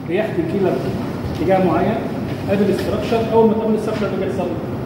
رياح بتجيلك اتجاه معين ادي الاستراكشر اول ما تقابل الاستراكشر ده بيحصل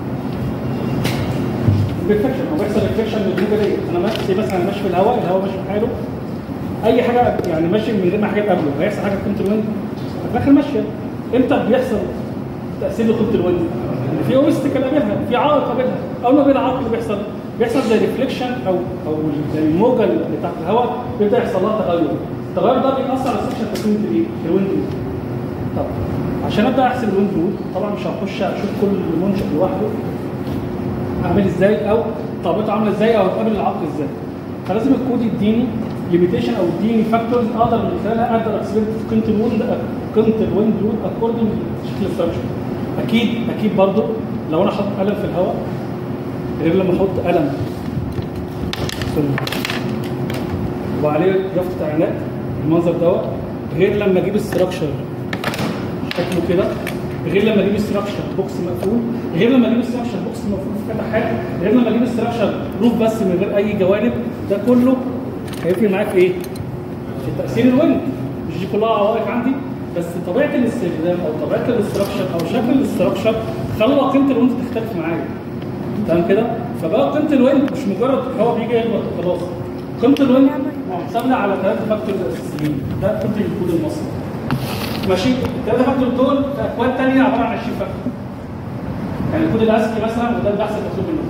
بيرفكشن او بيحصل ريفليكشن من الحاجه دي انا ماشي مثلا ماشي في الهواء الهواء ماشي في حاله اي حاجه يعني ماشي من غير ما حاجه تقابله هيحصل حاجه في قيمه الويند في الاخر ماشيه امتى بيحصل تاثير لقيمه الويند؟ إن في اوبستكل قابلها في عائق قابلها اول ما بين عائق بيحصل بيحصل زي ريفليكشن او او زي الموجه اللي تحت الهواء بيبدا يحصل لها تغير التغير ده بيأثر على سكشن تكوين الايه؟ الويند مود طب عشان ابدا احسب الويند مود طبعا مش هخش اشوف كل منشأ لوحده اعمل ازاي او طبيعته عامله ازاي او اتقابل العقل ازاي فلازم الكود يديني ليميتيشن او يديني فاكتورز اقدر من خلالها اقدر اكسبرت في قيمه الويند قيمه الويند لود اكوردنج لشكل الستراكشر اكيد اكيد برضو لو انا حاطط قلم في الهواء غير لما احط قلم في ال- وعليه يافطه اعلانات المنظر دوت غير لما اجيب الستراكشر شكله كده غير لما اجيب استراكشر بوكس مقفول غير لما اجيب استراكشر بوكس مقفول في فتحات غير لما اجيب استراكشر روف بس من غير اي جوانب ده كله هيفرق معايا في ايه؟ في تاثير الويند مش دي كلها عوائق عندي بس طبيعه الاستخدام او طبيعه الاستراكشر او شكل الاستراكشر خلى قيمه الويند تختلف معايا تمام كده؟ فبقى قيمه الويند مش مجرد هو بيجي يخبط وخلاص قيمه الويند معتمده على ثلاثه فاكتورز اساسيين ده قيمه الكود المصري ماشي الثلاثه فاكتور دول في اكواد ثانيه عباره عن 20 فاكتور يعني الكود الاسكي مثلا وده البحث المطلوب مننا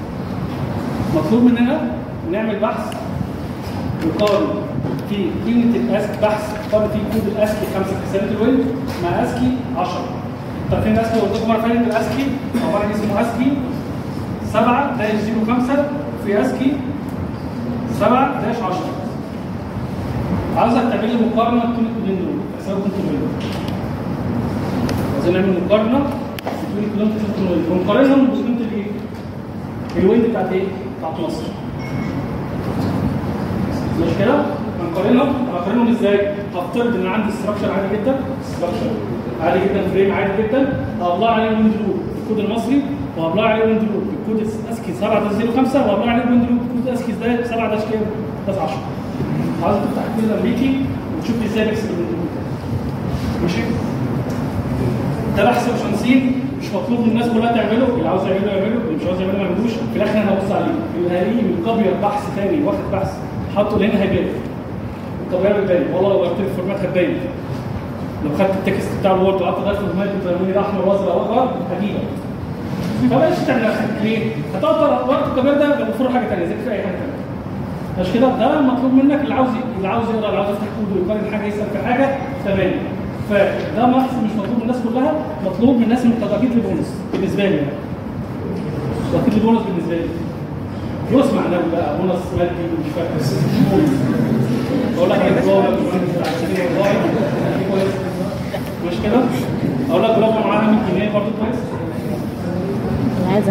مطلوب مننا نعمل بحث يقارن في قيمه الاسك بحث يقارن في كود الاسكي 5 حسابات الويند مع اسكي 10 طب فين الاسكي قلت لكم مره فاتت الاسكي عباره عن اسمه اسكي 7 داش 05 في اسكي 7 داش 10 عاوزك تعمل لي مقارنه بين الكودين دول حساب كنت الويند عايزين نعمل مقارنه بين الكودين كنت الويند ونقارنهم بقيمه الايه؟ الويند بتاعت ايه؟ بتاعت مصر مش كده؟ هنقارنهم هقارنهم ازاي؟ هفترض ان عندي استراكشر عادي جدا استراكشر عادي جدا فريم عادي جدا هطلع عليه ويند لود بالكود المصري وهطلع عليه ويند لود بالكود اسكي 7 05 وهطلع عليه ويند لود بالكود اسكي 7 داش كام؟ داش 10 عاوز تفتح الكود الامريكي وتشوف لي ازاي بيحسب الويند لود ماشي؟ ده بحث وشمسين مش مطلوب من الناس كلها تعمله اللي عاوز يعمله يعمله اللي مش عاوز يعمله ما يعملوش في الاخر انا هبص عليه اللي هلاقيه من قبل بحث ثاني واخد بحث حاطه هنا هيبان الطبيعه بتبان والله لو غيرت الفورمات هتبان لو خدت التكست بتاع الوورد وقعدت تغير في الفورمات كنت رموني ده احمر وازرق واخضر هجيبك فبلاش تعمل نفسك ليه؟ هتقعد وقت الكبير ده يبقى المفروض حاجه ثانيه ذاكر اي حاجه ثانيه مش كده ده مطلوب منك اللي عاوز اللي عاوز يقرا اللي عاوز يفتح كود ويقارن حاجه يسال في حاجه تمام فده بحث مش مطلوب من الناس كلها مطلوب من الناس المتقاعدين لبونص بالنسبه لي يعني واكيد لبونص بالنسبه لي بونص معنوي بقى بونص مادي مش فاكر اقول لك على الجواب بتاع السنين والله كويس مش كده اقول لك برافو معاها 100 جنيه برضه كويس عايزه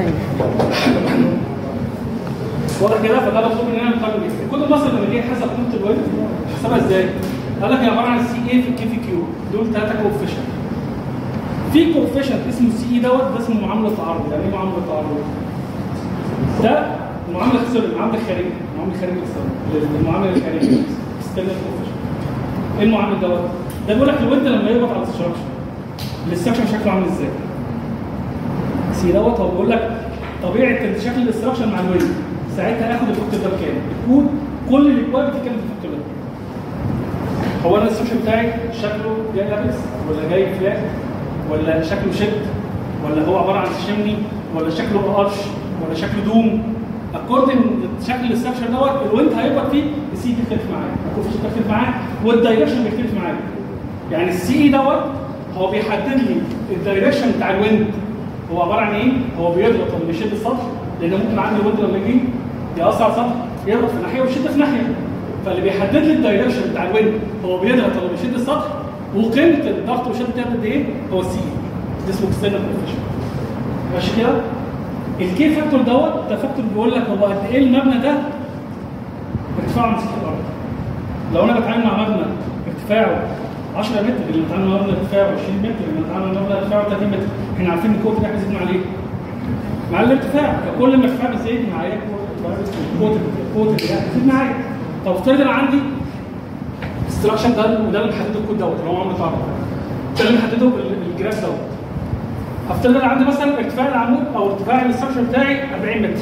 واضح كده فده مطلوب مننا نقارن بيه الكود المصري لما جه حسب قيمه الويب حسبها ازاي؟ قال لك هي عباره عن سي اي في الكي في كيو دول ثلاثه كوفيشنت في كوفيشنت اسمه سي اي دوت ده اسمه معامله تعرض يعني ايه معامله تعرض؟ ده معامله سوري المعامله الخارجيه المعامله الخارجيه للسبب المعامله الخارجيه استنى كوفيشنت ايه المعامله دوت؟ ده بيقول لك الويب لما يضغط على الاستراكشر الاستراكشر شكله عامل ازاي؟ سي دوت هو بيقول لك طبيعه شكل الاستراكشر مع الويب ساعتها اخد الفاكتور ده بكام؟ الكود كل الاكواد بتتكلم في الفاكتور ده. هو انا السوشيال بتاعي شكله جاي لابس ولا جاي فلاك ولا شكله شد ولا هو عباره عن شمني ولا شكله قرش ولا شكله دوم اكوردنج شكل الاستراكشر دوت الويند هيبقى فيه السي بيختلف معاه الكوفيشن بيختلف معاه والدايركشن بيختلف معاه يعني السي اي دوت هو بيحدد لي الدايركشن بتاع الويند هو عباره عن ايه؟ هو بيضغط ولا بيشد السطح لان ممكن عندي الويند لما يجي يأثر على السطح يضغط في ناحيه ويشد في ناحيه فاللي بيحدد لي الدايركشن بتاع الويند هو بيضغط ولا بيشد السطح وقيمه الضغط والشد بتاعته قد ايه؟ هو السي ده اسمه اكسترنال كوفيشن ماشي كده؟ الكي فاكتور دوت ده فاكتور بيقول لك هو قد ايه المبنى ده ارتفاعه عن سطح الارض لو انا بتعامل مع مبنى ارتفاعه 10 متر اللي بتعامل مع مبنى ارتفاعه 20 متر اللي بتعامل مع مبنى ارتفاعه 30 متر احنا عارفين ان الكوت ده بيزيد مع الايه؟ مع الارتفاع فكل ما الارتفاع بيزيد معايا الكوت الكوت اللي بيزيد معايا طب افترض انا عندي استراكشن ده وده اللي بيحدد الكود دوت اللي هو عمرو تعرف ده اللي محدده بال- بالجراف دوت هفترض انا عندي مثلا ارتفاع العمود او ارتفاع الاستراكشر بتاعي 40 متر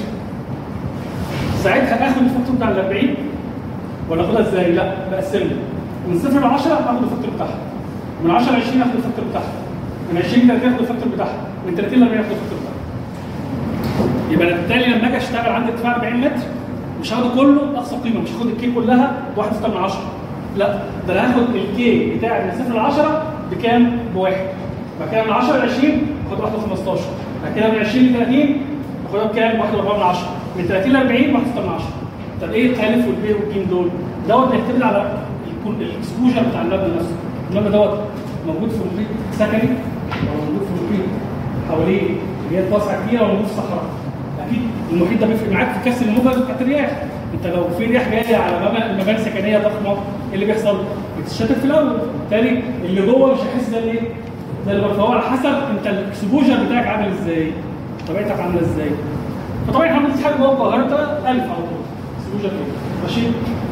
ساعتها اخد الفاكتور بتاع ال 40 ولا اخدها ازاي؟ لا بقسمها من صفر ل 10 اخد الفاكتور بتاعها من 10 ل 20 اخد الفاكتور بتاعها من 20 ل 30 اخد الفاكتور بتاعها من 30 ل 40 اخد الفاكتور بتاعها يبقى أنا بالتالي لما اجي اشتغل عندي ارتفاع 40 متر مش هاخده كله اقصى قيمه مش هاخد الكي كلها بواحد ستة من 10 لا ده انا هاخد الكي بتاعي من صفر ل 10 بكام؟ بواحد بعد كده من 10 ل 20 هاخد 1 15 بعد كده من 20 ل 30 هاخدها بكام؟ 1 4 من 10 من 30 ل 40 1 6 من 10 طب ايه التالف والبي والجيم دول؟ دوت بيعتمد على الكون- الاكسبوجر بتاع المبنى نفسه المبنى دوت موجود في محيط سكني او موجود في محيط حواليه اللي هي واسعه كتير او موجود في صحراء اكيد المحيط ده بيفرق معاك في كسر الموجه بتاعت الرياح انت لو في رياح جايه على مباني مباني سكنيه ضخمه ايه اللي بيحصل؟ بتتشتت في الاول بالتالي اللي جوه مش هيحس ده ليه؟ ده اللي بره. فهو على حسب انت الاكسبوجر بتاعك عامل ازاي؟ طبيعتك عامله ازاي؟ فطبعا احنا بندرس حاجه جوه القاهره ده 1000 على طول اكسبوجر كده ماشي؟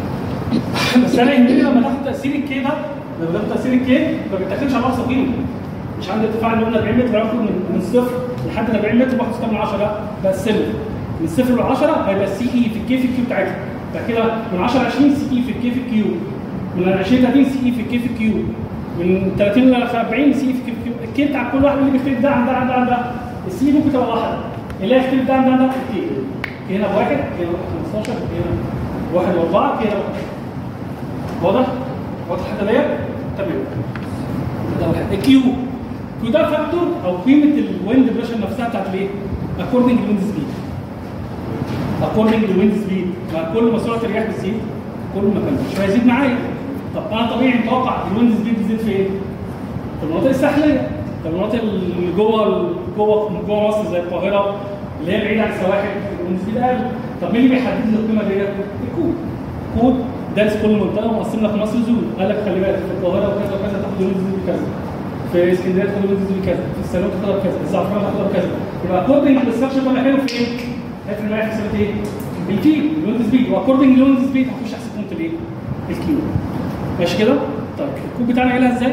بس انا يهمني لما تاخد تاثير الكي ده لما تاخد تاثير الكي ما بيتاخدش على اقصى قيمه مش عندي ارتفاع اللي قلنا 40 متر باخد من من صفر لحد 40 متر باخد 6 من 10 لا بقسمه من صفر ل 10 هيبقى السي اي في الكي في الكيو بتاعتها بعد كده من 10 ل 20 سي اي في الكي في الكيو من 20 ل 30 سي اي في الكي في الكيو من 30 ل 40 سي اي في الكي في الكيو الكي بتاع كل واحد اللي بيختلف ده عن ده عن ده عن ده السي اي ممكن تبقى واحده اللي هي يختلف ده عن ده عن ده الكي هنا بواحد هنا 15 هنا واحد واربعه هنا واحد واضح؟ واضح الحته ديت؟ تمام ده واحد الكيو كيو ده فاكتور او قيمه الويند بريشر نفسها بتاعت الايه؟ اكوردنج للويند سبيد اكوردنج للويند سبيد مع كل ما سرعه الرياح بتزيد كل ما كان مش هيزيد معايا طب انا طبيعي متوقع الويند سبيد تزيد فين؟ في المناطق الساحليه في المناطق اللي جوه جوه جوه مصر زي القاهره اللي هي بعيده عن السواحل الويند سبيد اقل طب مين اللي بيحدد لي القيمه ديت؟ الكود كود دارس كل منطقه ومقسم لك مصر زون قال لك خلي بالك في القاهره وكذا وكذا تاخد الويند سبيد بكذا في اسكندريه تاخد الويند سبيد بكذا في السلوك تاخدها بكذا في الزعفران تاخدها بكذا يبقى اكوردنج للستراكشر ده حلو في ايه؟ هيفرق معايا في حسابات ايه؟ الكيو الويند سبيد واكوردنج للويند سبيد هخش احسب قيمه الايه؟ الكيو ماشي كده؟ طيب الكود بتاعنا قايلها ازاي؟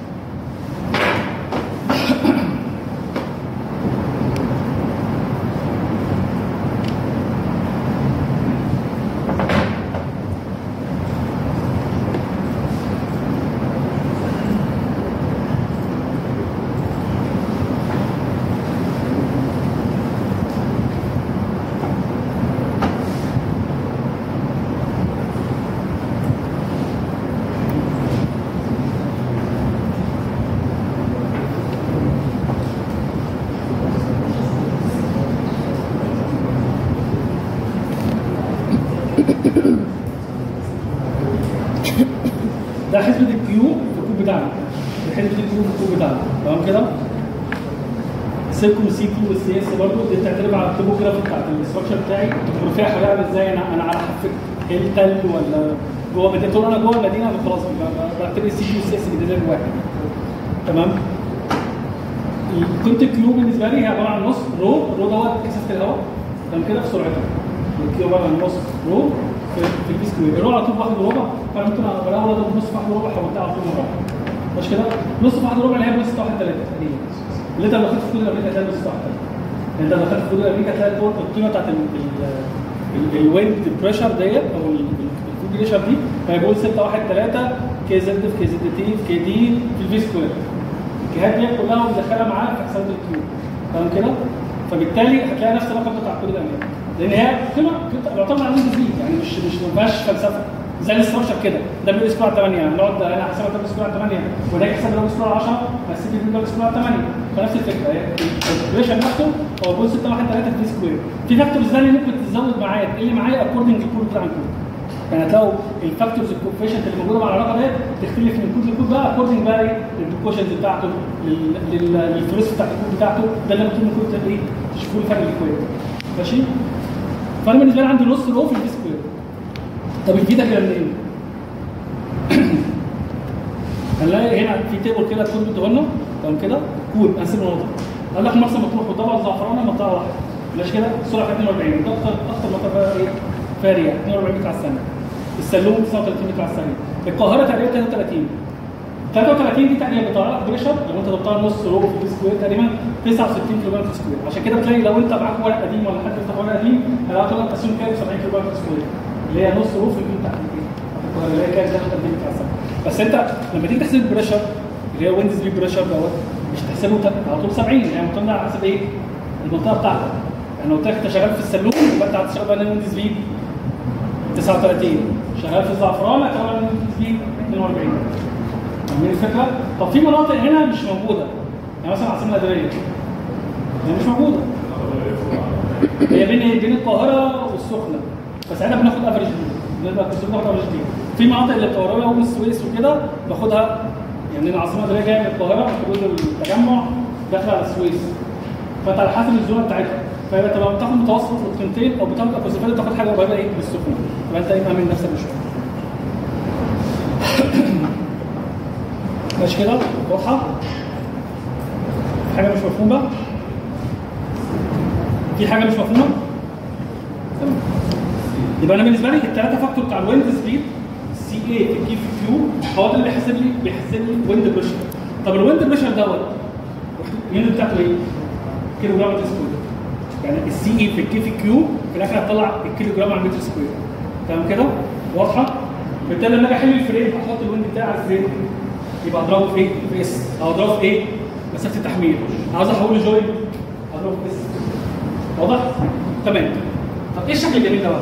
ده حسبة الكيو في الكود بتاعنا دي حسبة الكيو في الكود بتاعنا تمام كده؟ سيركم سي كيو والسي اس برضه دي بتعتمد على التوبوجرافي بتاعت الاستراكشر بتاعي الجغرافيا حواليها عامل ازاي انا انا على حافه ايه التل ولا جوه مدينه طول انا جوه المدينه أنا خلاص ب- بعتبر السي كيو والسي اس جديد واحد تمام؟ قيمه الكيو بالنسبه لي هي عباره عن نص رو رو دوت كثافه الهواء تمام كده في سرعتها الكيو عباره عن نص رو في في البي سكوير الرو على طول واحد وربع فانا ممكن ابقى الاول اضرب نص في واحد وربع حولتها على طول مره واحده مش كده؟ نص في واحد وربع اللي هي بنص واحد ثلاثه تقريبا اللي انت لو خدت في كود الامريكا هتلاقي نص واحد ثلاثه يعني انت لو خدت في كود الامريكا هتلاقي الكود- القيمه بتاعت الويند بريشر ديت او الفود بريشر دي هي بقول 6 1 3 كي زد في كي زد تي في كي دي في الفي سكوير الجهات دي كلها مدخله معاها في حسابات الكيو تمام كده؟ فبالتالي هتلاقي نفس الرقم بتاع كود الامريكا لان هي قيمه يعتبر على تزيد يعني مش مش ما فيهاش فلسفه زي الاستراكشر كده ده بيقول سكوير 8 يعني نقعد انا حسابها ده سكوير 8 وده حساب ده سكوير 10 بس دي ده سكوير 8 فنفس الفكره هي الريشن نفسه هو بيقول 6 1 3 في سكوير في فاكتورز ثانيه ممكن تزود معايا تقل معايا اكوردنج للكود بتاع الكود يعني هتلاقوا الفاكتورز الكوفيشنت اللي موجوده مع العلاقه ديت تختلف من كود لكود بقى اكوردنج بقى ايه للبريكوشنز بتاعته لل- لل- للفلوس بتاعت الكود بتاعته ده اللي ممكن الكود ده ايه تشوفوا لي فرق الكويت ماشي فانا بالنسبه لي عندي نص رو في البي سكوير طب الفي ده جاي منين؟ هنلاقي هنا في تيبل كده الكود بيديه لنا تمام كده كود قسم المناطق قال لك مرسى مطروح وطبعا الزعفرانه منطقه واحده ماشي كده سرعه 42 ده اكتر اكتر منطقه فيها ايه؟ فيها رياح 42 متر على الثانيه السلوم 39 متر على الثانيه القاهره تقريبا 33 33 دي تقريبا بتطلع لك بريشر لو انت ضبطها نص رو في السكوير تقريبا 69 كيلو جرام سكوير عشان كده بتلاقي لو انت معاك ورق قديم ولا حد يفتح ورق قديم هيلاقي لك تقسيم كام 70 كيلو جرام سكوير اللي هي نص رو في البي بتاعت البيت اللي هي كام داخل البيت بتاع السنه بس انت لما تيجي تحسب البريشر اللي هي ويندز بي بريشر دوت مش تحسبه ت- على طول 70 يعني معتمد على حسب ايه؟ المنطقه بتاعتك يعني لو قلت لك انت شغال في السلوم يبقى انت هتشتغل بقى ويندز بي 39 شغال في الزعفران هتشتغل ويندز بي 42 فاهمين الفكره؟ طب في مناطق هنا مش موجوده يعني مثلا العاصمه الاداريه هي مش موجوده هي بين بين القاهره والسخنه فساعتها بناخد افريج بنبقى كنت بناخد افريج دي في مناطق اللي القاهره والسويس وكده باخدها يعني العاصمه الاداريه جايه من القاهره حدود التجمع داخله على السويس فانت على حسب الزونه بتاعتها فيبقى انت لو بتاخد متوسط القيمتين او بتاخد اكوزيفات بتاخد حاجه قريبه ايه من السخنه يبقى انت ايه من نفسك بشويه ماشي كده واضحه حاجه مش مفهومه في حاجه مش مفهومه تمام يبقى انا بالنسبه لي الثلاثه فاكتور بتاع الويند سبيد سي اي في كي في كيو هو ده اللي بيحسب لي بيحسب لي ويند بريشر طب الويند بريشر دوت اليونت بتاعته ايه؟ كيلو جرام متر سكوير يعني السي اي في الكي في كيو في الاخر هتطلع الكيلو جرام على المتر سكوير تمام كده؟ واضحه؟ بالتالي لما اجي احل الفريم احط الويند بتاعي على الفريم يبقى اضربه في ايه؟ في اس او اضربه في ايه؟ مسافه التحميل عاوز احوله جوين اضربه في اس واضح؟ تمام طب ايه الشكل الجميل ده بقى؟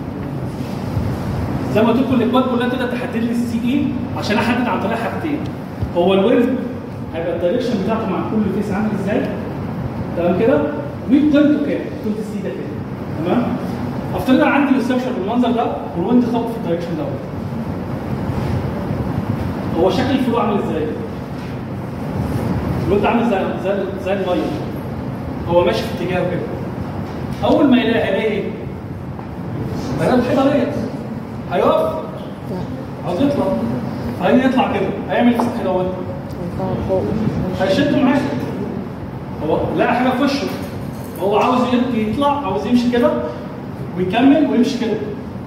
زي ما قلت لكم الاكواد كلها تقدر تحدد لي السي اي عشان احدد عن طريق حاجتين هو الويف هيبقى الدايركشن بتاعته مع كل فيس عامل ازاي تمام كده وقيمته كام؟ قيمه السي ده كام تمام افترض انا عندي ريسبشن بالمنظر ده والويند خبط في الدايركشن دوت هو شكل الفلو عامل ازاي؟ الويند عامل زي زي زي الميه هو ماشي في اتجاهه كده اول ما يلاقي هيلاقي ايه؟ هيلاقي الحيطه ديت هيقف عاوز يطلع هيجي يطلع كده هيعمل في السطح دوت يطلع فوق هيشده معاه هو لقى حاجه في وشه هو عاوز يط- يطلع عاوز يمشي كده ويكمل ويمشي كده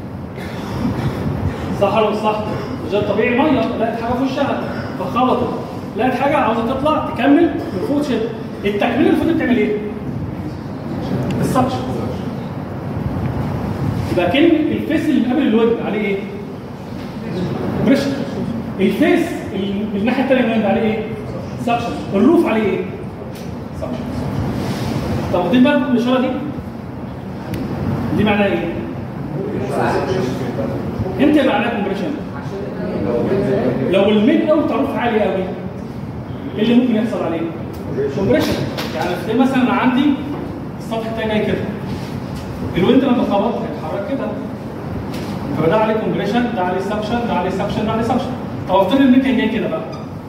صح ولا مش صح؟ ده الطبيعي ميه لقت حاجه في وشها فخبطت لقت حاجه عاوزه تطلع تكمل من فوق تشد التكميل المفروض بتعمل ايه؟ السكشن يبقى كلمه الفيس اللي قبل الوجه عليه ايه؟ بريشر الفيس ال- الناحيه الثانيه من الوجه عليه ايه؟ سكشن الروف عليه ايه؟ سكشن طب واخدين بالكم من الاشاره دي؟ دي معناها ايه؟ امتى يبقى عليها كومبريشن؟ لو الميد اوت تعرف عالي قوي ايه اللي ممكن يحصل عليه؟ كومبريشن يعني زي مثلا انا عندي السطح التاني جاي كده الويند لما خبط هيتحرك كده فده عليه كومبريشن ده عليه سكشن ده عليه سكشن ده عليه سكشن طب افترض ان كان جاي كده بقى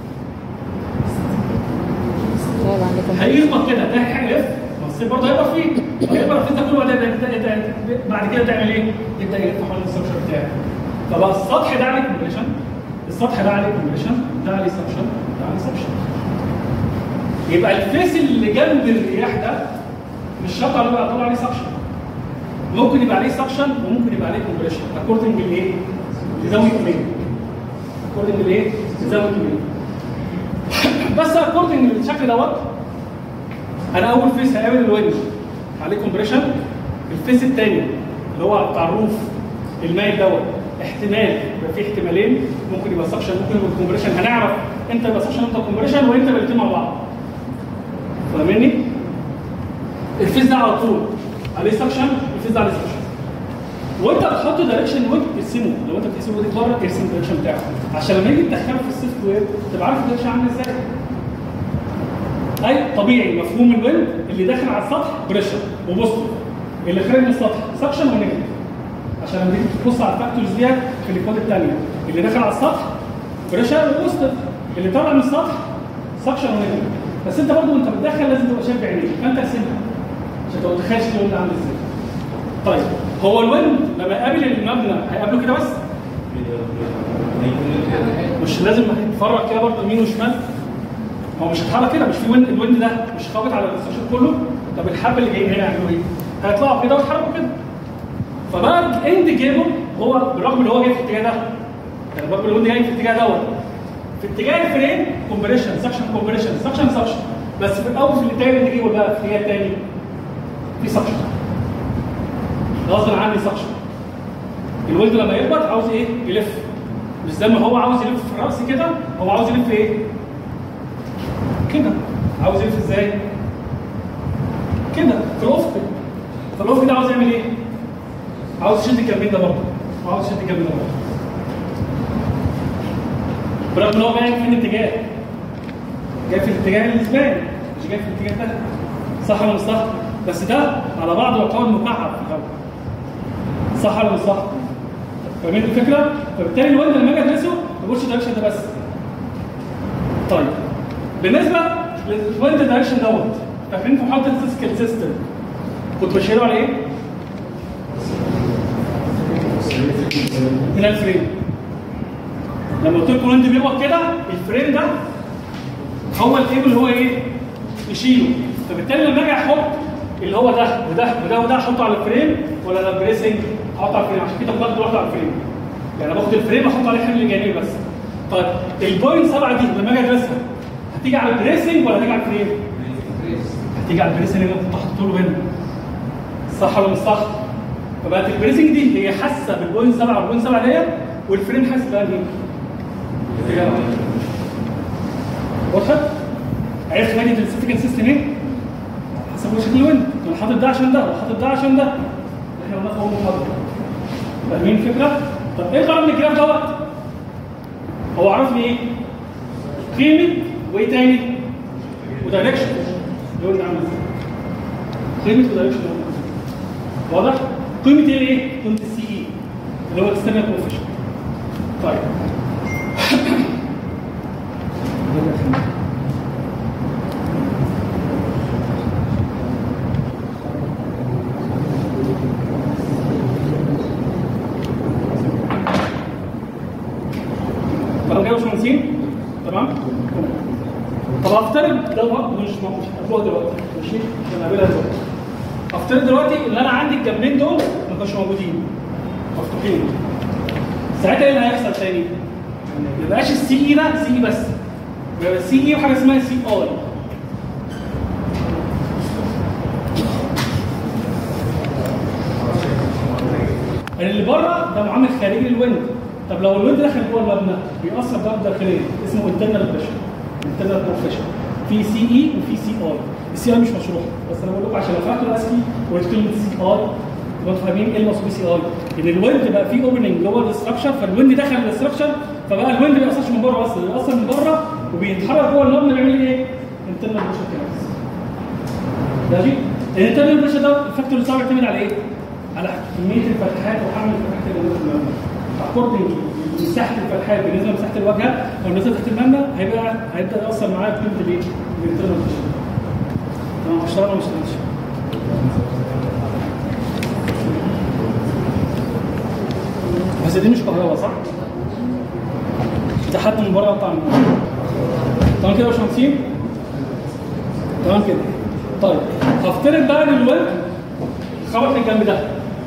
طيب عندكم هيخبط كده ده هيحلف بس برضه هيبقى فيه هيبقى فيه ده كل وقت ده- ده- ده- ده- بعد كده تعمل ايه؟ يبدا يلف حوالين السكشن بتاعه فبقى السطح ده عليه كومبريشن السطح ده عليه كومبريشن ده عليه سكشن ده عليه سكشن يبقى الفيس اللي جنب الرياح ده مش شرط عليه يبقى طالع عليه سكشن ممكن يبقى عليه سكشن وممكن يبقى عليه كومبريشن اكوردنج لايه؟ لزاويه مين؟ اكوردنج لايه؟ لزاويه مين؟ بس اكوردنج للشكل دوت انا اول فيس هقابل الويندو عليه كومبريشن الفيس الثاني اللي هو بتاع الروف المايل دوت احتمال يبقى في احتمالين ممكن يبقى سكشن ممكن يبقى كومبريشن هنعرف امتى يبقى سكشن امتى كومبريشن وامتى يبقى الاثنين مع بعض فاهمني؟ الفيس ده على طول عليه سكشن الفيس ده عليه سكشن وانت بتحط دايركشن ويب ترسمه لو انت بتحسب ويب بره ارسم الدايركشن بتاعه عشان لما يجي تدخله في السوفت وير تبقى عارف الدايركشن عامل ازاي اي طبيعي مفهوم الويند اللي داخل على السطح بريشر وبوستر اللي خارج من السطح سكشن ونيجاتيف عشان لما تيجي تبص على الفاكتورز ديت في الاكواد الثانيه اللي داخل على السطح بريشر وبوستر اللي طالع من السطح سكشن ونيجاتيف بس انت برضه وانت بتدخل لازم تبقى شايف بعينيك فانت ارسمها عشان تبقى متخيل الويند عامل ازاي طيب هو الويند لما يقابل المبنى هيقابله كده بس مش لازم يتفرج كده برضه يمين وشمال هو مش هيتحرك كده مش في ويند الويند ده مش خابط على الاستشن كله طب الحبه اللي جايين هنا يعملوا ايه؟ هيطلعوا كده ويتحركوا كده فبقى الاند جيبل هو بالرغم ان هو جاي في الاتجاه ده يعني برضه الويند جاي في الاتجاه دوت في اتجاه الفريم كومبريشن سكشن كومبريشن سكشن سكشن بس في الاول في الاتجاه اللي تجيبه بقى في الاتجاه الثاني في سكشن غصب عني سكشن الولد لما يكبر عاوز ايه؟ يلف مش زي ما هو عاوز يلف في الراس كده هو عاوز يلف ايه؟ كده عاوز يلف ازاي؟ كده في الافق في الافق ده عاوز يعمل ايه؟ عاوز يشد الجنبين ده برضه عاوز يشد الجنبين ده برضه برغم ان هو باين في الاتجاه جاي في الاتجاه الاسباني مش جاي في الاتجاه ده صح ولا مش صح؟ بس ده على بعضه يعتبر مكعب في الهواء صح ولا مش صح؟ فاهمين الفكره؟ فبالتالي الوالد لما اجي ادرسه ما بقولش الدايركشن ده بس. طيب بالنسبه للوالد الدايركشن دوت فاكرين في محاضره الفيزيكال سيستم كنت بشيله على ايه؟ من الفريم لما قلت لكم الويند بيقف كده الفريم ده هو الكيبل اللي هو ايه؟ يشيله فبالتالي لما اجي احط اللي هو ده وده وده وده احطه على الفريم ولا ده بريسنج احطه على الفريم عشان كده باخد واحده على الفريم يعني باخد الفريم احط عليه حمل جانبي بس طيب البوينت 7 دي لما اجي ادرسها هتيجي على البريسنج ولا هتيجي على الفريم؟ هتيجي على البريسنج اللي انا كنت حاطه له هنا صح ولا مش صح؟ فبقت البريسنج دي هي حاسه بالبوينت 7 والبوينت 7 ديت والفريم حاسس بقى بيه اتجاه واحد. وضحت؟ عرفت مادة السيستيكال سيستم ايه؟ حسب شكل الويند انا حاطط ده عشان ده وحاطط ده عشان ده احنا قلنا في اول محاضره فاهمين الفكره؟ طب ايه قرار الجراف دوت؟ هو عرفني ايه؟ قيمه وايه تاني؟ ودايركشن الويند عامل ازاي؟ قيمه ودايركشن واضح؟ قيمه ايه ايه؟ قيمه السي اي اللي هو الاكسترنال كوفيشن طيب تمام كده يا باشمهندسين؟ تمام؟ طب هفترض ده وقت مش مش هتقولها دلوقتي ماشي؟ عشان نعملها دلوقتي. هفترض دلوقتي ان انا عندي الجنبين دول ما كانوش موجودين مفتوحين. ساعتها ايه اللي هيحصل تاني؟ ما يبقاش السي اي ده سي اي بس. يبقى السي اي وحاجه اسمها سي اي. اللي بره ده معامل خارجي للويند طب لو الويند دخل جوه المبنى بيأثر ضغط داخليا اسمه انترنال بريشر انترنال بروفيشن في سي اي وفي سي اي السي اي مش مشروح بس انا بقول لكم عشان لو فاكروا الاسكي وقلت كلمه سي اي تبقوا فاهمين ايه المقصود بسي اي ان الويند بقى فيه اوبننج جوه الاستراكشر فالويند دخل الاستراكشر فبقى الويند ما بيأثرش من بره بس بيأثر من بره وبيتحرك جوه المبنى بيعمل ايه؟ انترنال بريشر كده ماشي؟ الانترنال بريشر ده الفاكتور اللي بيعتمد على ايه؟ على كميه الفتحات وحجم الفتحات اللي موجوده في المبنى اكوردنج مساحه الفتحات بالنسبه لمساحه الواجهه او بالنسبه لتحت المبنى هيبقى هيبدا ياثر معايا بقيمه الايه؟ الانترنال بريشر تمام اشتغل ولا ما اشتغلش؟ بس دي مش كهرباء صح؟ ده حد من بره قطع من بره. تمام كده يا باشمهندسين؟ تمام كده طيب هفترض بقى ان الويب خبط الجنب ده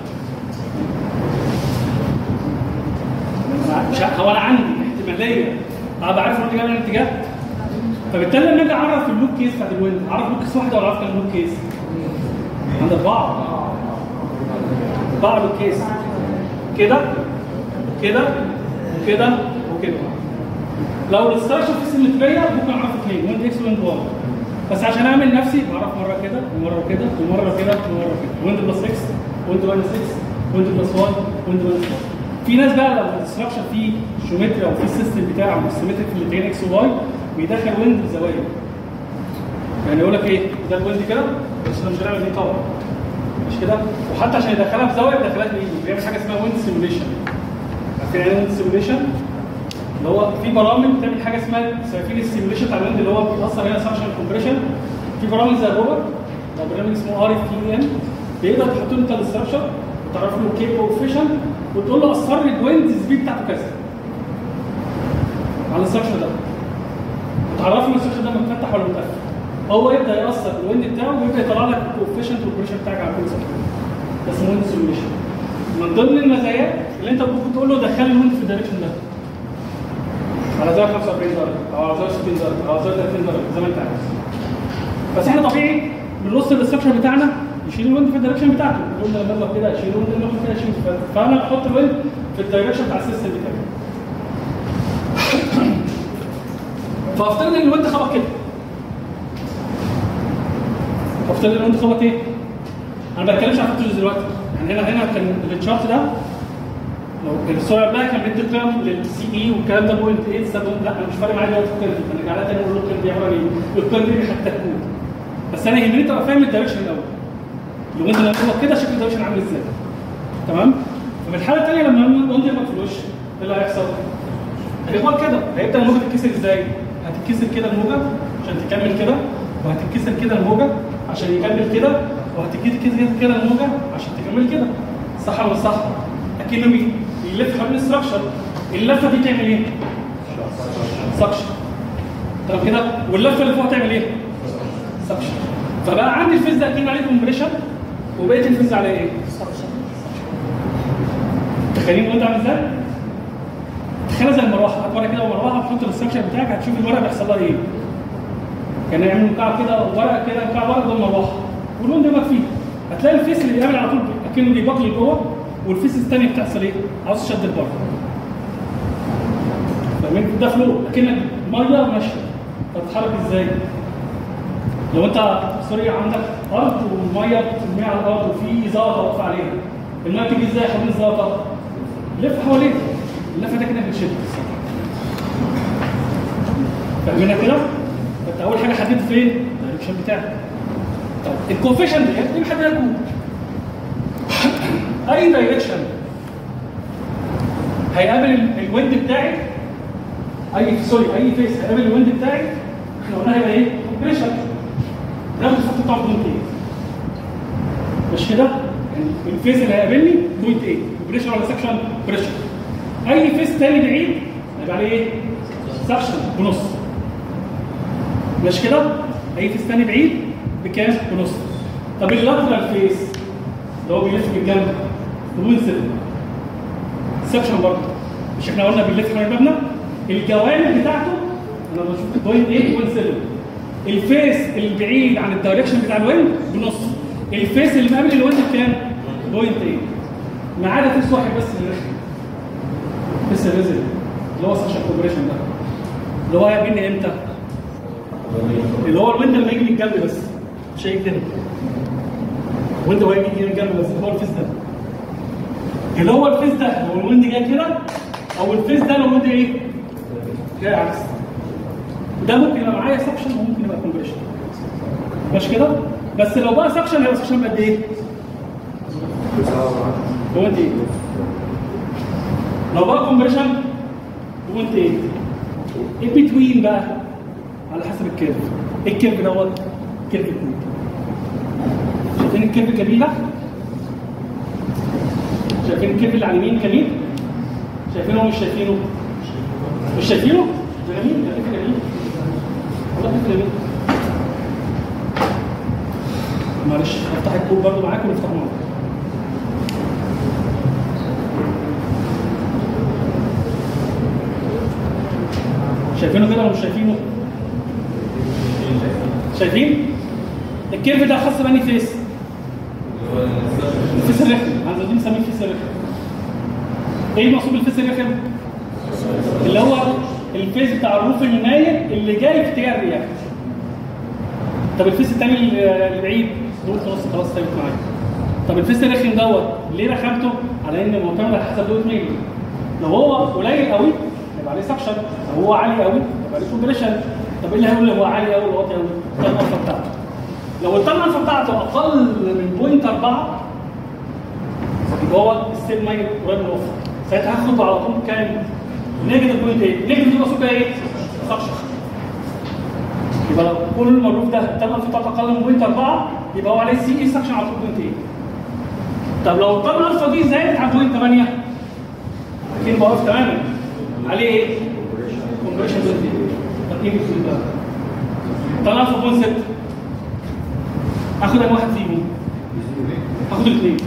مش ع- هو انا عندي احتماليه ابقى عارف الويند جاي من الاتجاه فبالتالي لما اجي اعرف اللوك كيس بتاعت الويند اعرف لوك كيس واحده ولا اعرف كام لوك كيس؟ عند اربعه اربعه لوك كيس كده كده وكده وكده لو الاستراكشر في سيمتريه ممكن اعرف اثنين ويند اكس ويند واي بس عشان اعمل نفسي بعرف مره كده ومره كده ومره كده ومره كده ويند بلس اكس ويند ماينس 6 ويند بلس واي ويند ماينس 1 في ناس بقى لو الاستراكشر فيه جيومتري او في السيستم بتاعه سيمتريك في الاتجاه اكس وواي بيدخل ويند بزوايا يعني يقول لك ايه ده الويند كده بس احنا مش هنعمل دي طبعا مش كده وحتى عشان يدخلها بزاويه بيدخلها بايده بيعمل حاجه اسمها ويند سيموليشن عارفين يعني ويند سيموليشن اللي هو في برامج بتعمل حاجه اسمها شايفين السيموليشن بتاع الويند اللي هو بيأثر هنا سكشن كومبريشن في برامج زي الروبر ده برنامج اسمه ار اف تي ان بيقدر تحط له انت الاستراكشر وتعرف له كي كوفيشن وتقول له اثر لي الويند سبيد بتاعته كذا على الاستراكشر ده وتعرف له الاستراكشر ده متفتح ولا متقفل هو يبدا ياثر الويند بتاعه ويبدا يطلع لك الكوفيشنت والبريشر بتاعك على كل سكشن ده اسمه ويند سيموليشن من ضمن المزايا اللي انت ممكن تقول له دخل الويند في الدايركشن ده على زاويه 45 درجه او على زاويه 60 درجه او على زاويه 30 درجه زي ما انت عايز بس احنا طبيعي بنرص الاستراكشر بتاعنا يشيل الويند في الدايركشن بتاعته الويند لما يضرب كده يشيل الويند لما يضرب كده يشيل ف- فانا بحط الويند في الدايركشن بتاع السيستم بتاعي فافترض ان الويند خبط كده افترض ان الويند خبط ايه؟ انا ما بتكلمش عن فوتوز دلوقتي يعني هنا هنا كان التشارت ده لو السرعه بقى كان بيدي قيم للسي اي والكلام ده بوينت 8 7 لا انا مش فارق معايا دلوقتي القيم دي انا قاعد تاني اقول له القيم دي عباره عن ايه؟ القيم دي حتى تكون بس انا يهمني تبقى فاهم الدايركشن الاول لو انت لما تبقى كده شكل الدايركشن عامل ازاي تمام؟ ففي الحاله الثانيه لما الوند يبقى في الوش ايه اللي هيحصل؟ هيبقى كده هيبدا الموجه تتكسر ازاي؟ هتتكسر كده الموجه عشان تكمل كده وهتتكسر كده الموجه عشان يكمل كده وهتتكسر كده كده الموجه عشان تكمل كده صح ولا مش صح؟ اكنه بي- بيلف حوالين الستراكشر اللفه دي تعمل ايه؟ سكشن تمام كده واللفه اللي فوق تعمل ايه؟ سكشن فبقى عندي الفيز ده اكنه عليه كومبريشن وبقيه الفيز عليه ايه؟ تخيلين الوضع عامل ازاي؟ تخيلها زي المروحه هات ورقه كده ومروحه وتحط الاستراكشر بتاعك هتشوف الورقه بيحصل لها ايه كان يعمل مكعب كده ورقه كده مكعب ورقه جوه المروحه واللون ده فيه هتلاقي الفيس اللي بيقابل على طول اكنه بيباك لجوه والفيس الثانيه بتحصل ايه؟ عاوز تشد لبره فاهمين؟ ده فلو اكنك ميه ماشيه تتحرك ازاي؟ لو انت سوري عندك ارض والميه بترميها على الارض وفي زلطه واقفه عليها الميه بتيجي ازاي حوالين الزلطه؟ لف حواليها اللفه ده كده بتشد فاهمينها كده؟ فانت اول حاجه حددت فين؟ الدايركشن بتاعك طيب الكوفيشن ديت دي محددها كود اي دايركشن هيقابل ال- الويند بتاعي اي سوري اي فيس هيقابل الويند بتاعي احنا قلنا هيبقى ايه؟ كومبريشن ده الخط بتاعه بوينت 8 مش كده؟ يعني الفيس اللي هيقابلني بوينت 8 بريشر ولا سكشن؟ بريشر اي فيس تاني بعيد هيبقى عليه ايه؟ سكشن بنص مش كده؟ اي فيس تاني بعيد بكام؟ بنص طب اللاترال فيس اللي هو بيلف بالجنب بوينت 7 سكشن برضه مش احنا قلنا بنلف حوالين المبنى الجوانب بتاعته انا بشوف بوينت 8 بوينت 7 الفيس البعيد عن الدايركشن بتاع الويند بنص الفيس اللي مقابل الويند بكام؟ بوينت 8 ما عدا فيس واحد بس اللي رخم فيس الريزل اللي هو سكشن كومبريشن ده اللي هو هيقابلني امتى؟ اللي هو الويند لما يجي من الجنب بس مش هيجي تاني الويند هو يجي من الجنب بس هو الفيس ده اللي هو الفيس ده لو الويند جاي كده او الفيس ده لو الويند ايه؟ جاي عكس ده ممكن يبقى معايا سكشن وممكن يبقى كومبريشن مش كده؟ بس لو بقى سكشن هيبقى سكشن بقد ايه؟ بوينت ايه؟ لو بقى كومبريشن بوينت ايه؟ ايه بتوين بقى؟ على حسب الكيرف ايه الكيرف دوت؟ كيرف اتنين شايفين الكيرف الجميل ده؟ شايفين الكيرف اللي على اليمين جميل؟ شايفينه ولا مش شايفينه؟ مش شايفينه؟ ده جميل ده كيرف جميل والله كيرف جميل معلش هفتح الكود برضه معاكم ونفتحه مع بعض شايفينه كده ولا مش شايفينه؟ شايفين؟ الكيرف ده خاص بأني فيس الفيس الرخم عايز عايزين نسميه الفيس الرخم ايه المقصود بالفيس الرخم؟ اللي هو الفيس بتاع الروف النايم اللي جاي في اتجاه الرياح طب الفيس الثاني اللي بعيد دول خلاص خلاص ثابت معايا طب الفيس الرخم دوت ليه رخمته؟ على ان معتمد على حسب دوت ميل لو هو قليل قوي يبقى عليه سكشن لو هو عالي قوي يبقى عليه كومبريشن طب ايه اللي هيقول لي هو عالي قوي ولا واطي قوي؟ التان الفا بتاعته لو التان الفا بتاعته اقل من بوينت 4 يبقى هو السيل مايل قريب من الافق ساعتها هاخد على طول كام؟ نيجاتيف بوينت 8 نيجاتيف دي مقصود بيها ايه؟ سكشن يبقى لو كل المعروف ده التان الفا بتاعته اقل من بوينت 4 يبقى هو عليه سي اي سكشن على طول بوينت 8 طب لو التان الفا دي زادت عن بوينت 8 اكيد واقف تماما عليه ايه؟ كومبريشن بوينت 8 طب ايه بيقول بقى؟ طلع في بوينت 6 اخد انا واحد فيهم اخد الاثنين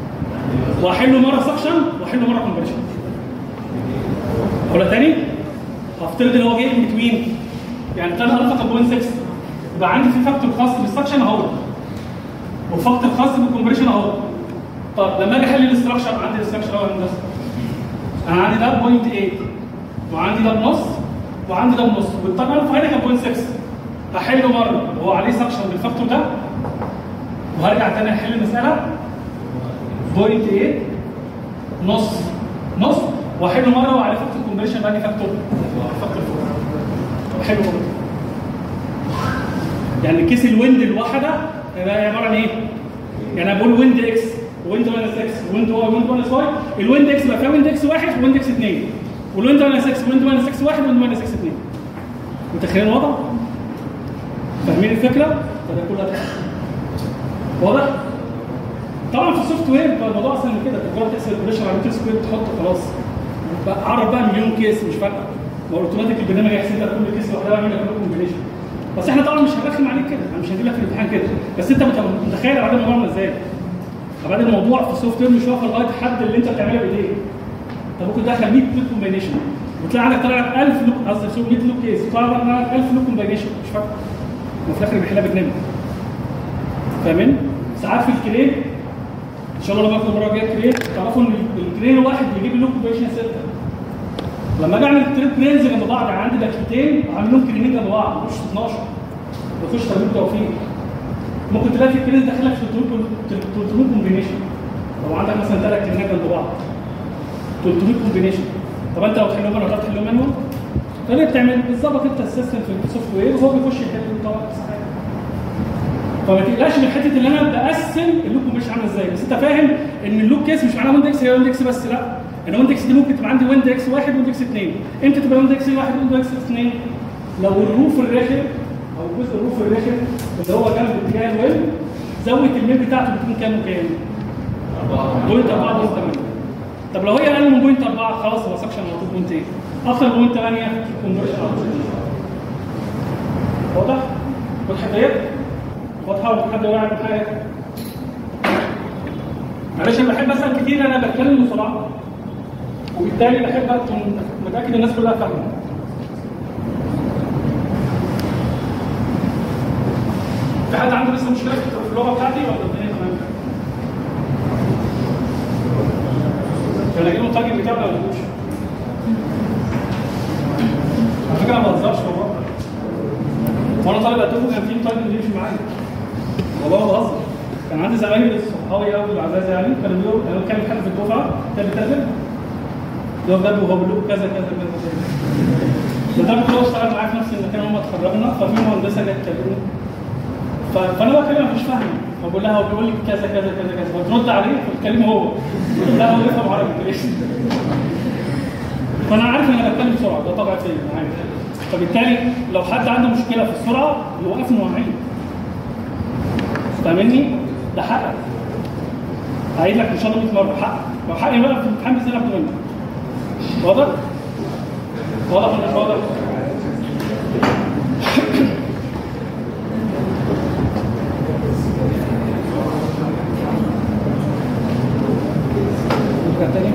واحله مره سكشن واحله مره كومبريشن اقولها تاني هفترض ان هو جاي من بتوين يعني تان الفا طب 1.6 يبقى عندي في فاكتور خاص بالسكشن اهو وفاكتور خاص بالكومبريشن اهو طب لما اجي احل الاستراكشر عندي الاستراكشر اهو هندسه انا عندي ده 0.8 وعندي ده بنص وعندي ده بنص والطاقه الفا هنا كان 0.6 هحله مره وهو عليه سكشن بالفاكتور ده وهرجع تاني احل المساله 0.8 نص نص واحله مره وعليه فاكتور كومبريشن بقى فاكتور فاكتور فوق حلو برضه يعني كيس الويند الواحده هيبقى عباره عن ايه؟ يعني انا بقول ويند اكس ويند ماينس اكس ويند واي ويند ماينس واي الويند اكس بقى فيها ويند اكس واحد وويند اكس اثنين والويند ماينس اكس ويند ماينس اكس واحد ويند ماينس اكس اثنين متخيلين الوضع؟ فاهمين الفكره؟ فده كلها تحت. واضح؟ طبعا في السوفت وير بقى الموضوع اسهل من كده تقدر تحسب البريشر على متر سكوير تحط خلاص بقى اعرف بقى مليون كيس مش فارقه ما هو اوتوماتيك البرنامج هيحسب لك كل كيس لوحدها ويعمل لك كل كومبينيشن بس احنا طبعا مش هنرخم عليك كده احنا مش هنجيب لك في الامتحان كده بس انت مت- متخيل بعد الموضوع عامل ازاي بعد الموضوع في السوفت وير مش واقف لغايه حد اللي انت بتعملها بايديك انت ممكن تدخل 100 لوك كومبينيشن وتلاقي عندك طلع لك 1000 لوك قصدي سوري 100 لوك كيس طلع لك 1000 لوك كومبينيشن مش فاكر وفي الاخر بيحلها بجنيه فاهمين؟ ساعات في الكرين ان شاء الله لما اخد المره الجايه كرين تعرفوا ان الكرين الواحد بيجيب اللوك كومبينيشن 6 لما اجي اعمل التريب كرينز جنب بعض يعني عندي باكيتين عامل لهم كريمين جنب بعض مش 12 بخش تمرين توفيق ممكن تلاقي في الكرينز داخل لك 300 كومبينيشن لو عندك مثلا ثلاث كريمات جنب بعض 300 كومبينيشن طب انت لو تحلهم انا هتعرف تحلهم مانوال فليه بتعمل بتظبط انت السيستم في السوفت وير وهو بيخش يحل طبعا صحيح فما تقلقش من حته ان انا بقسم اللوك مش عامل ازاي بس انت فاهم ان اللوك كيس مش معناه ويندكس هي ويندكس بس لا انا ويندكس دي ممكن تبقى عندي ويندكس واحد ويندكس اثنين امتى تبقى ويندكس واحد ويندكس اثنين لو الروف الرخم او جزء الروف الرخم اللي هو جنب اتجاه الويل زاويه الميل بتاعته بتكون كام وكام؟ بوينت 4 بوينت 8 طب لو هي اقل من بوينت 4 خلاص هو سكشن على طول بوينت ايه؟ اكتر من بوينت 8 كونفرشن على طول واضح؟ واضح ديت؟ واضحه ولا حد واعي من حاجه؟ معلش انا بحب اسال كتير انا بتكلم بسرعه وبالتالي بحب اكون متاكد الناس كلها فاهمه في حد عنده لسه مشكله في اللغه بتاعتي ولا الدنيا تمام؟ كان اجيب التارجت بتاعي ولا ما اجيبوش؟ على فكره ما بهزرش والله وانا طالب ادوكو كان في تارجت بيمشي معايا والله ما بهزر كان عندي زمايلي صحابي قوي العزاز يعني كانوا بيقولوا كانوا كان حد في الدفعه كان بيترجم يقف جنبه وهو بيقول له كذا كذا كذا كذا لدرجه ان هو اشتغل معايا في نفس المكان هم اتخرجنا ففي مهندسه جت تكلمني ف- فانا بكلمها مش فاهم فبقول لها هو بيقول لي كذا كذا كذا كذا فترد عليه فتكلمه هو بقول لها هو يفهم عربي ليش فانا عارف ان انا بتكلم بسرعه ده طبع فيا أنا عارف فبالتالي لو حد عنده مشكله في السرعه يوقفني واعيد فاهمني؟ ده حقك هعيد لك ان شاء الله 100 مره حقك لو حقي بقى في الامتحان بيصير اكتر منك واضح؟ واضح ولا مش واضح؟ نرجع تاني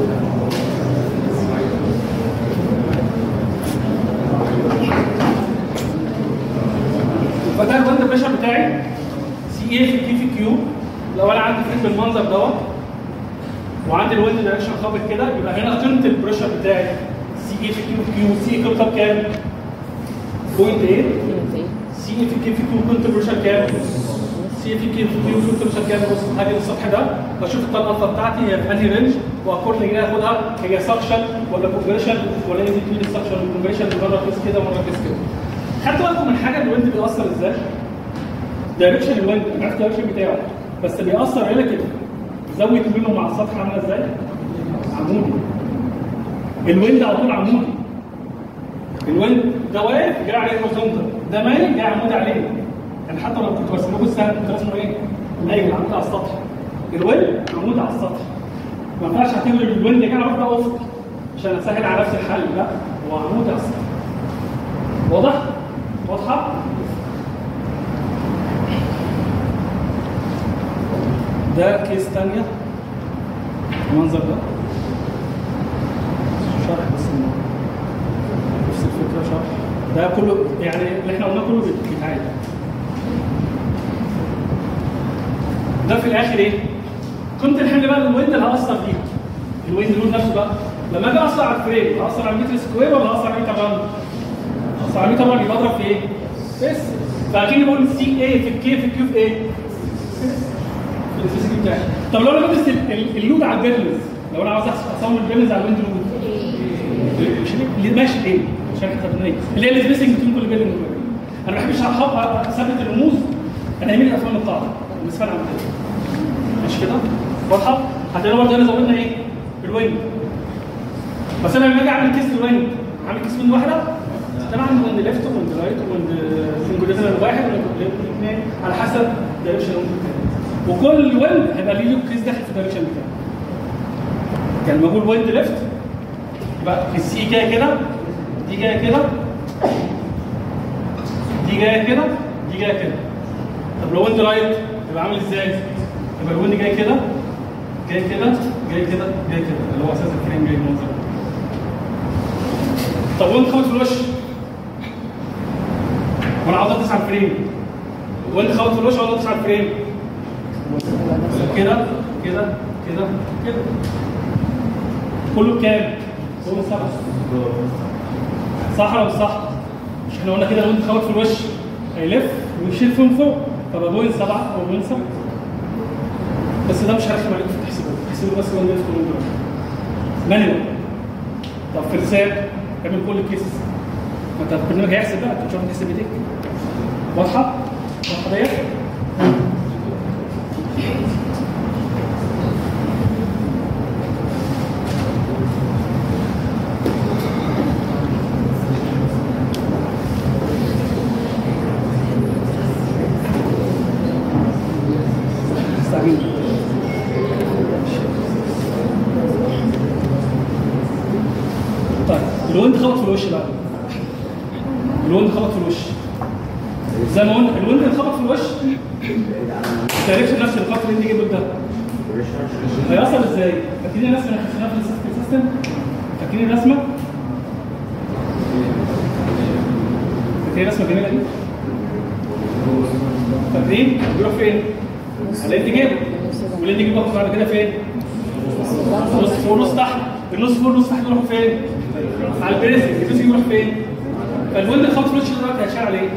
فده الويند بريشر بتاعي سي اي في كي في كيو لو انا عندي فيلم بالمنظر دوت وعندي الويند دايركشن خابط كده يبقى هنا قيمه البريشر بتاعي سي اي في كيو في كيو سي اي كيو طب كام؟ بوينت 8 سي اي في كي في كيو كنت بريشر كام؟ سي اي في كي في كيو كنت بريشر كام؟ بص هاجي السطح ده بشوف الطاقه الفا بتاعتي هي في انهي رينج واكورد كده اخدها هي سكشن ولا كومبريشن ولا ايه بتوين السكشن والكومبريشن مره كيس كده ومره كيس كده خدتوا بالكم من حاجه الويند بيأثر ازاي؟ دايركشن الويند انا عارف الدايركشن بتاعه بس بيأثر هنا كده زاويه منه مع السطح عامله ازاي؟ عمودي الويند على طول عمودي الويند ده واقف جاي عليه هوريزونتال ده مايل جاي عمودي عليه يعني حتى لو كنت برسم لكم السهم كنت راسمه ايه؟ مايل عمودي على السطح الويند عمودي على السطح ما ينفعش اعتبر الويند جاي على بقى افق عشان اسهل على نفسي الحل لا هو عمودي على السطح واضح؟ واضحه؟ ده كيس تانية المنظر ده شرح بس الموضوع. ده كله يعني اللي احنا قلناه كله بيتعاد ده في الاخر ايه؟ قيمه الحمل بقى الويند اللي هاثر فيها الويند لود نفسه بقى لما اجي اثر على الفريم هاثر على المتر سكوير ولا هاثر على المتر رن؟ هاثر على المتر رن يبقى اضرب في ايه؟ بس فاكيد بقول سي ايه في الكي في الكيو في ايه؟ في الفيزيك بتاعي طب لو انا بدرس ال- ال- اللود على البيرنز لو انا عاوز أحس- اصمم البيرنز على الويند لود مش اللي ماشي ايه؟ عشان احنا خدناه اللي هي السبيسنج بين كل بيرنز انا ما بحبش أحط- اثبت الرموز انا يهمني افهم القاعده بالنسبه لي عمليه مش كده؟ واضحه؟ هتلاقي برضه هنا زودنا ايه؟ الويند بس انا لما اجي اعمل كيس الويند عامل كيس ويند واحده انا اعمل ويند ليفت ويند رايت ويند سنجوليزم واحد ويند اثنين على حسب دايركشن الويند بتاعي وكل ويند هيبقى ليه له كيس داخل في الدايركشن بتاعه يعني لما اقول ويند ليفت يبقى السي جايه كده دي جايه كده دي جايه كده دي جايه كده طب لو ويند رايت يبقى عامل ازاي؟ يبقى الويند جاي كده جاي كده جاي كده جاي كده اللي هو اساس الفريم جاي المنظر ده. طب ويند خبط في الوش وانا عاوز ادوس على الفريم ويند خبط في الوش وعاوز ادوس على الفريم كده كده كده كده كله بكام؟ كله سبعه صح ولا مش صح؟ مش احنا قلنا كده لو انت خبط في الوش هيلف ويشيل فين فوق فبقى بوينت سبعه او بوينت سبعه بس ده مش هرخم عليكم في التحسيبات تحسبوا بس وين يدخل وين يخرج مانيوال طب في الرسالة اعمل كل الكيسز ما انت البرنامج هيحسب بقى انت مش عارف تحسب ايديك واضحه؟ واضحه ديت؟ استعجل طيب الويند خبط في الوش بقى الويند خبط في الوش زي ما قلنا الويند اللي خبط في الوش دايركشن نفس اللي خبط اللي انت جيبه ده هيحصل ازاي؟ فاكرين الرسمه اللي خدناها في السيستم سيستم؟ فاكرين الرسمه؟ فاكرين الرسمه الجميله دي؟ فاكرين؟ بيروح فين؟ على اللي جيبه واللي جيبه باخد بعد كده فين؟ نص فوق نص تحت النص فوق نص تحت يروحوا فين؟ على البريسنج البريسنج يروح فين؟ فالويند الخط فلوتش دلوقتي هيشتغل على ايه؟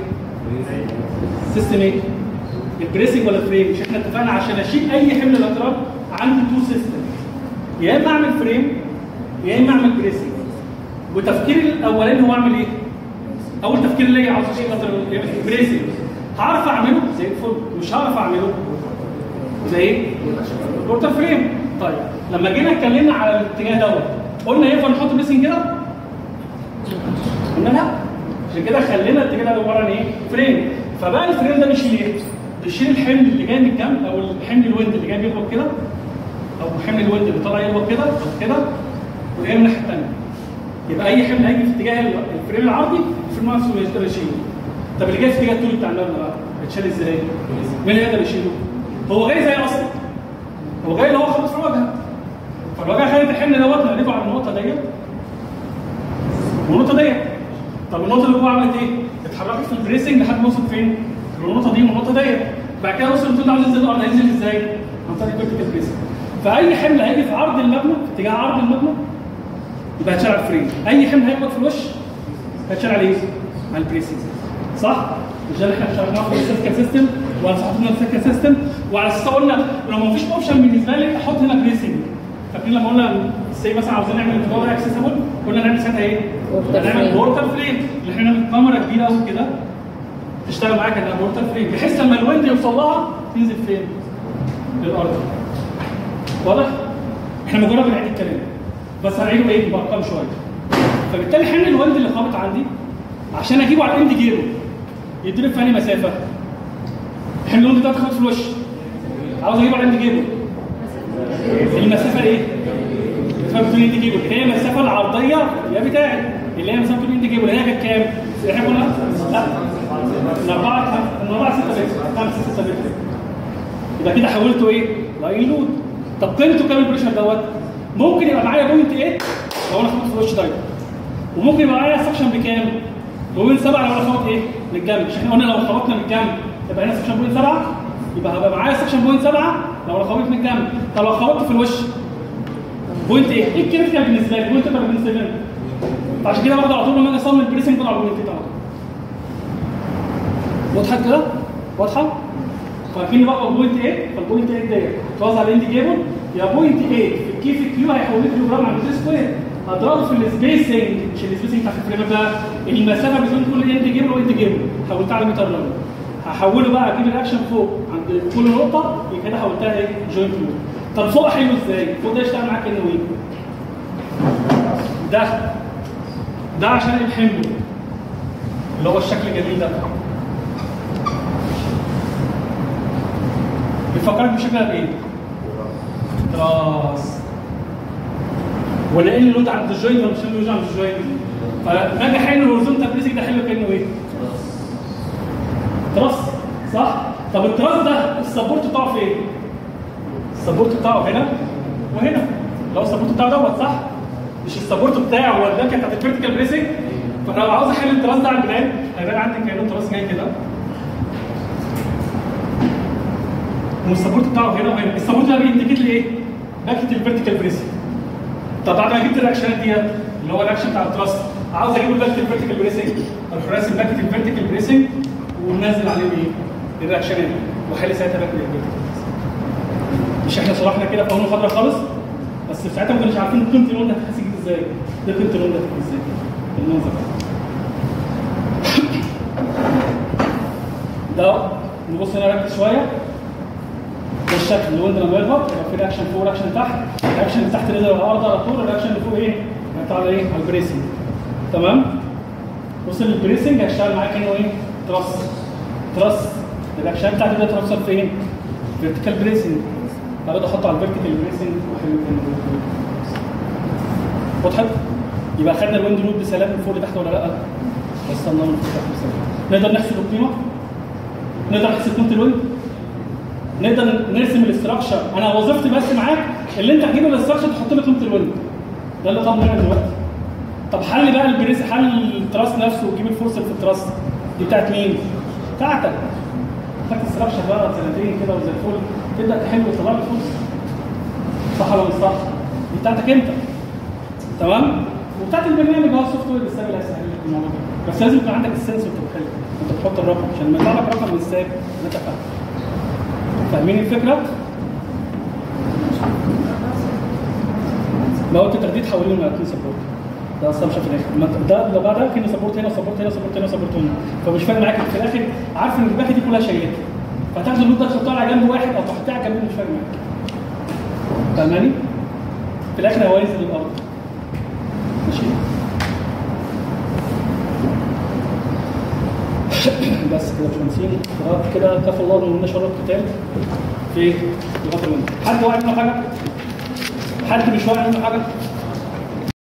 سيستم ايه؟ البريسنج ولا الفريم؟ مش احنا اتفقنا عشان اشيل اي حمل لاترال عندي تو سيستم يا اما اعمل فريم يا اما اعمل بريسنج وتفكيري الاولاني هو اعمل ايه؟ اول تفكير اللي عاوز اشيل لاترال بريسنج هعرف اعمله زي الفل مش هعرف اعمله زي ايه؟ بورتال فريم طيب لما جينا اتكلمنا على الاتجاه دوت قلنا ينفع نحط بريسنج كده؟ قلنا لا عشان كده خلينا الاتجاه ده عباره عن ايه؟ فريم فبقى الفريم ده بيشيل ايه؟ بيشيل الحمل اللي جاي من الجنب او الحمل الويند اللي جاي بيخبط كده او حمل الويند اللي طالع يخبط كده او كده وجاي من الناحيه الثانيه يبقى اي حمل هيجي في اتجاه الفريم العرضي الفريم نفسه يقدر يشيله طب اللي جاي في اتجاه الطول بتاع المبنى بقى بيتشال ازاي؟ مين اللي يقدر يشيله؟ هو جاي زي اصلا هو جاي اللي هو خبط في الواجهه فالواجهه خدت الحمل دوت نقلبه على النقطه ديت والنقطه ديت طب النقطه اللي جوه عملت ايه؟ اتحركت في البريسنج لحد ما وصل فين؟ النقطه دي والنقطه ديت بعد كده وصل الطول ده عاوز ينزل الارض هينزل ازاي؟ عن طريق الفيرتيكال بريسنج فاي حمل هيجي في عرض المبنى في اتجاه عرض المبنى يبقى هتشال على الفريم اي حمل هيخبط في الوش هتشال على ايه؟ على البريسنج صح؟ مش ده اللي احنا شرحناه في السيركل سيستم وعلى صحتنا السيركل سيستم وعلى اساس قلنا لو ما فيش اوبشن بالنسبه لي احط هنا بريسنج فاكرين لما قلنا سي مثلا عاوزين نعمل الفلور اكسسبل قلنا نعمل ساعتها ايه؟ Water نعمل frame. بورتال فريم اللي احنا نعمل كاميرا كبيره قوي كده تشتغل معاك انها بورتال فريم بحيث لما الويند يوصل لها تنزل فين؟ للارض واضح؟ احنا مجرد بنعيد الكلام بس هنعيده ايه؟ بارقام شويه فبالتالي حمل الويند اللي خابط عندي عشان اجيبه على الاند جيرو يضرب في انهي مسافه؟ حمل الويند ده خابط في الوش عاوز اجيبه على الاند جيرو المسافه ايه؟ المسافه بتقول الاند جيبل هي المسافه العرضيه يا بتاعي اللي هي مسافه بتقول الاند جيبل هي كانت كام؟ احنا كنا لا من 4 من 4 6 متر 5 6 متر يبقى كده حولته ايه؟ لاين لود طب قيمته كام البريشر دوت؟ ممكن يبقى معايا بوينت 8 لو انا خدت في الوش دايما وممكن يبقى معايا سكشن بكام؟ بوينت 7 لو انا خبط ايه؟ من الجنب مش احنا قلنا لو خبطنا من الجنب يبقى هنا سكشن بوينت 7 يبقى هبقى معايا سكشن بوينت 7 لو انا خبطت من الجنب طب لو خبطت في الوش بوينت ايه؟ ايه الكريتيكال بالنسبه لي؟ بوينت ولا بوينت 7 فعشان كده برضه على طول لما اجي اصمم البريسنج باخد على بوينت 8 واضحه كده؟ واضحه؟ فاكرين بقى بوينت ايه؟ فالبوينت 8 ديت توزع على الاند جيبل يا بوينت 8 في الكي في كيو هيحول لي كيلوجرام على متر سكوير هضربه في السبيسنج مش السبيسنج بتاع الفريم بقى المسافه بين كل اند جيبل واند جيبل حولتها على متر رابع هحوله بقى اجيب الاكشن فوق عند كل نقطه يبقى كده حولتها ايه؟ جوينت لود طب فوق حلو ازاي؟ فوق ده يشتغل معاك كانه ايه؟ ده ده عشان الحمل اللي هو الشكل الجميل ده بيفكرك بشكل بايه؟ تراس ولا ايه اللي لود عند الجوينت ولا مش اللي لود عند الجوينت؟ فلما اجي احل الهورزونتال بريسنج ده حلو كانه ايه؟ تراس صح؟ طب التراس ده السبورت بتاعه فين؟ السبورت بتاعه هنا وهنا لو السبورت بتاعه دوت صح؟ مش السبورت بتاعه هو الباكه بتاعت الفيرتيكال بريسنج فانا لو عاوز احل التراس ده على البلان هيبقى عندي كانه تراس جاي كده والسبورت بتاعه هنا وهنا السبورت ده بينديكيت لي ايه؟ باكت الفيرتيكال بريسنج طب بعد ما جبت الاكشنات ديت اللي هو الاكشن بتاع التراست عاوز اجيب الباكت الفيرتيكال بريسنج اروح راسم باكت الفيرتيكال بريسنج وننزل عليه ايه؟ الرياكشنات واحل ساعتها باكت الفيرتيكال مش احنا شرحنا كده في اول محاضره خالص بس في ساعتها ما كناش عارفين قيمه اللون ده هتتحسب ازاي ده قيمه اللون ده هتتحسب ازاي المنظر ده ده نبص هنا ركز شويه ده الشكل اللي هو انت لما يضغط يبقى في رياكشن فوق ورياكشن تحت الرياكشن اللي تحت نزل على الارض على طول الرياكشن اللي فوق ايه؟ بتاع على ايه؟ على البريسنج تمام؟ وصل للبريسنج هيشتغل معاك انه ايه؟ تراس تراس الرياكشن بتاعتي ده ترسل فين؟ فيرتيكال بريسنج هبدا احطه على الفيرتيكال بريسنج واحله تاني وضحت؟ يبقى خدنا الويند لود بسلام من فوق لتحت ولا لا؟ وصلنا من فوق لتحت بسلام نقدر نحسب القيمه؟ نقدر نحسب قيمه الويند؟ نقدر نرسم الاستراكشر انا وظيفتي بس معاك اللي انت تجيب الاستراكشر تحط له قيمه الويند ده اللي طالب منك دلوقتي طب حل بقى البريس حل التراس نفسه وتجيب الفورس في التراس دي بتاعت مين؟ بتاعتك خدت استراكشر بقى سنتين كده وزي الفل تبدا تحل وتطلع لي فورس صح ولا مش صح؟ دي بتاعتك انت تمام؟ وبتاعت البرنامج هو السوفت وير الساب اللي هيسهل لك الموضوع ده بس لازم يكون عندك السنس وانت بتحل انت بتحط الرقم عشان لما يطلع لك رقم من الساب انت فاهم فاهمين الفكره؟ ما هو انت تقدير تحوليه من اتنين سبورت ده اصلا مش في الاخر ما انت- ده اللي بعدها كان سبورت هنا سبورت هنا سبورت هنا سبورت هنا فمش فارق معاك في الاخر عارف ان الباكه دي كلها شيلات فتاخد اللود ده تحطها على جنب واحد او تحطها على جنب مش فارق معاك فاهماني؟ في الاخر هو ينزل الارض ماشي بس كده مش هنسين كده كفى الله من نشر القتال في لغه الويند حد واعي منه حاجه؟ حد مش واعي منه حاجه؟